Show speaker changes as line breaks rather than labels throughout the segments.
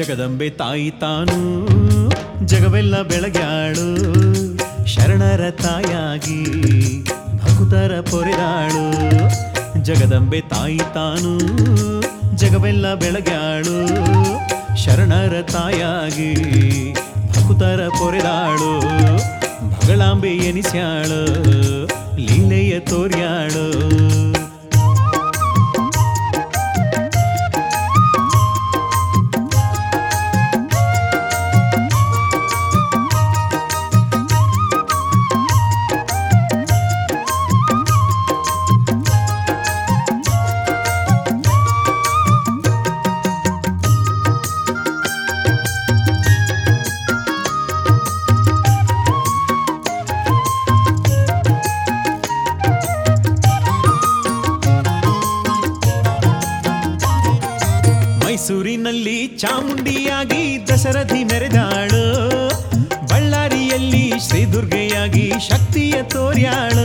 ಜಗದಂಬೆ ತಾಯಿ ತಾನು ಜಗವೆಲ್ಲ ಬೆಳಗ್ಯಾಳು ಶರಣರ ತಾಯಾಗಿ ಭಕುತರ ಪೊರೆದಾಳು ಜಗದಂಬೆ ತಾಯಿ ತಾನು ಜಗವೆಲ್ಲ ಬೆಳಗ್ಯಾಳು ಶರಣರ ತಾಯಾಗಿ ಭಕುತರ ಪೊರೆದಾಳು ಭಗಳಾಂಬೆ ಎನಿಸ್ಯಾಳು ಲೀಲೆಯ ತೋರ್ಯಾಳು ಮೈಸೂರಿನಲ್ಲಿ ಚಾಮುಂಡಿಯಾಗಿ ದಶರಥಿ ಮೆರೆದಾಳು ಬಳ್ಳಾರಿಯಲ್ಲಿ ಶ್ರೀ ದುರ್ಗೆಯಾಗಿ ಶಕ್ತಿಯ ತೋರ್ಯಾಳು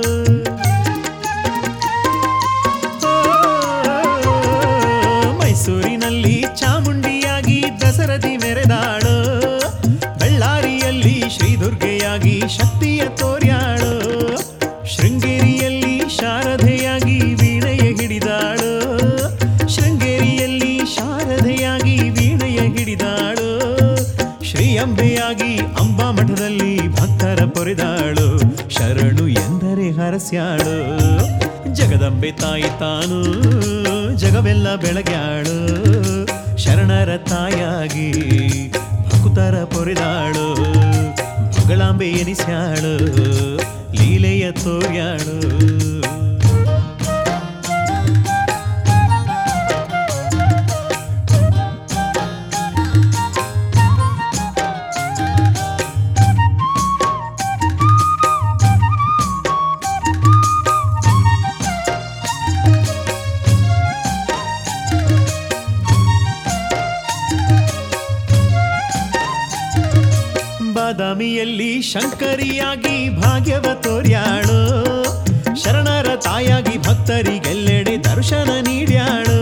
ಓ, ಮೈಸೂರಿನಲ್ಲಿ ಚಾಮುಂಡಿಯಾಗಿ ದಶರಥಿ ಮೆರೆದಾಳು ಬಳ್ಳಾರಿಯಲ್ಲಿ ಶ್ರೀ ದುರ್ಗೆಯಾಗಿ ಶಕ್ತಿಯ ತೋರ್ಯಾಳು ಶೃಂಗೇರಿಯಲ್ಲಿ ಶಾರದೆಯಾಗಿ ವೀಣೆಯ ಹಿಡಿದಾಳು ಶೃಂಗೇರಿಯಲ್ಲಿ ಶಾರದೆಯಾಗಿ ವೀಣೆಯ ಹಿಡಿದಾಳು ಶ್ರೀ ಅಂಬೆಯಾಗಿ ಅಂಬಾ ಮಠದಲ್ಲಿ ಭಕ್ತರ ಪೊರೆದಾಳು ಶರಣು ಎಂದರೆ ಹರಸ್ಯಾಳು ಜಗದಂಬೆ ತಾಯಿ ತಾನು ಜಗವೆಲ್ಲ ಬೆಳಗ್ಯಾಳು ಶರಣರ ತಾಯಾಗಿ ಭಕ್ತರ ಪೊರೆದಾಳು ಮಗಳಾಂಬೆ ಎನಿಸ್ಯಾಳು ಲೀಲೆಯ ತೋರ್ಯಾಳು ಬಾದಾಮಿಯಲ್ಲಿ ಶಂಕರಿಯಾಗಿ ಭಾಗ್ಯವ ತೋರ್ಯಾಳು ಶರಣರ ತಾಯಾಗಿ ಭಕ್ತರಿಗೆಲ್ಲೆಡೆ ದರ್ಶನ ನೀಡ್ಯಾಳು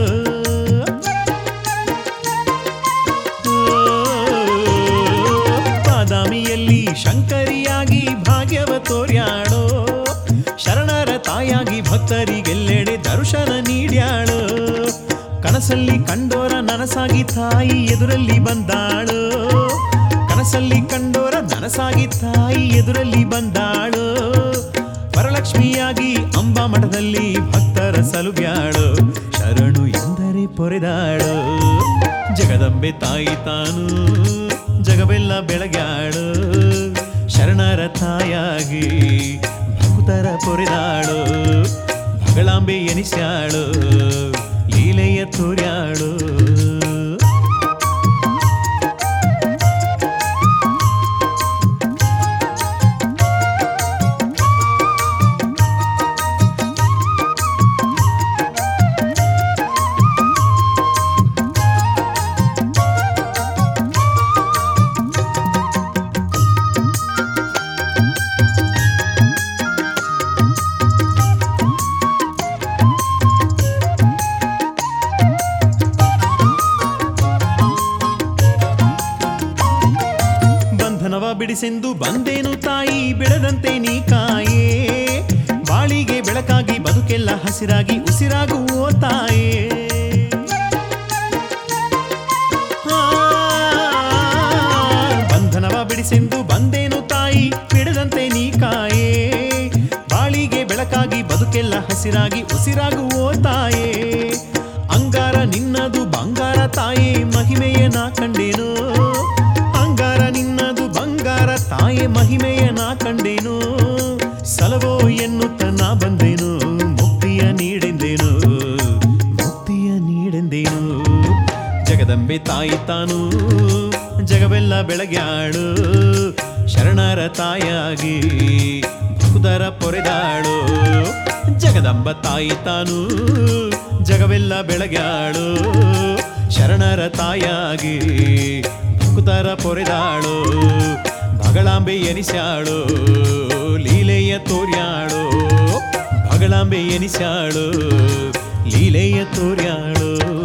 ಬಾದಾಮಿಯಲ್ಲಿ ಶಂಕರಿಯಾಗಿ ಭಾಗ್ಯವ ತೋರ್ಯಾಳು ಶರಣರ ತಾಯಾಗಿ ಭಕ್ತರಿಗೆಲ್ಲೆಡೆ ದರ್ಶನ ನೀಡ್ಯಾಳು ಕನಸಲ್ಲಿ ಕಂಡೋರ ನನಸಾಗಿ ತಾಯಿ ಎದುರಲ್ಲಿ ಬಂದಾಳು ಕನಸಲ್ಲಿ ಕಂಡೋರ ನನಸಾಗಿ ತಾಯಿ ಎದುರಲ್ಲಿ ಬಂದಾಳು ವರಲಕ್ಷ್ಮಿಯಾಗಿ ಅಂಬಾ ಮಠದಲ್ಲಿ ಭಕ್ತರ ಸಲುಗ್ಯಾಳು ಶರಣು ಎಂದರೆ ಪೊರೆದಾಳು ಜಗದಂಬೆ ತಾಯಿ ತಾನು ಜಗವೆಲ್ಲ ಬೆಳಗ್ಯಾಳು ಶರಣರ ತಾಯಾಗಿ ಭಕ್ತರ ಪೊರೆದಾಳು ಭಗಳಾಂಬೆ ಎನಿಸ್ಯಾಳು ಲೀಲೆಯ ತೋರ್ಯಾಳು ಬಂಧನವ ಬಿಡಿಸೆಂದು ಬಂದೇನು ತಾಯಿ ಬೆಳೆದಂತೆ ನೀ ಕಾಯೇ ಬಾಳಿಗೆ ಬೆಳಕಾಗಿ ಬದುಕೆಲ್ಲ ಹಸಿರಾಗಿ ಉಸಿರಾಗುವೋ ತಾಯೇ ಆ, ಬಂಧನವ ಬಿಡಿಸೆಂದು ಬಂದೇನು ತಾಯಿ ಬಿಡದಂತೆ ನೀ ಕಾಯೇ ಬಾಳಿಗೆ ಬೆಳಕಾಗಿ ಬದುಕೆಲ್ಲ ಹಸಿರಾಗಿ ಉಸಿರಾಗುವೋ ತಾಯೇ ಅಂಗಾರ ನಿನ್ನದು ಬಂಗಾರ ತಾಯೇ ಮಹಿಮೆಯ ನಾ ಕಂಡೇನು ಅಂಗಾರ ನಿನ್ನದು ಬಂಗಾರ ತಾಯೇ ಮಹಿಮೆಯ ನಾ ಕಂಡೇನು ಸಲವೋ ಎನ್ನುತ್ತ ನಾ ಬಂದೇನು ಮುಕ್ತಿಯ ನೀಡೆಂದೇನು ಮುಕ್ತಿಯ ನೀಡೆಂದೇನು ಜಗದಂಬೆ ತಾಯಿ ತಾನು ಜಗವೆಲ್ಲ ಬೆಳಗ್ಯಾಳು ಶರಣರ ತಾಯಾಗಿ ಭಕ್ತರ ಪೊರೆದಾಳು ಜಗದಂಬ ತಾಯಿ ತಾನು ಜಗವೆಲ್ಲ ಬೆಳಗ್ಯಾಳು ಶರಣರ ತಾಯಾಗಿ ಭಕ್ತರ ಪೊರೆದಾಳು ಭಗಳಾಂಬೆ ಎನಿಸ್ಯಾಳು ಲೀಲೆಯ ತೋರ್ಯಾಳು ಭಗಳಾಂಬೆ ಎನಿಸ್ಯಾಳು ಲೀಲೆಯ ತೋರ್ಯಾಳು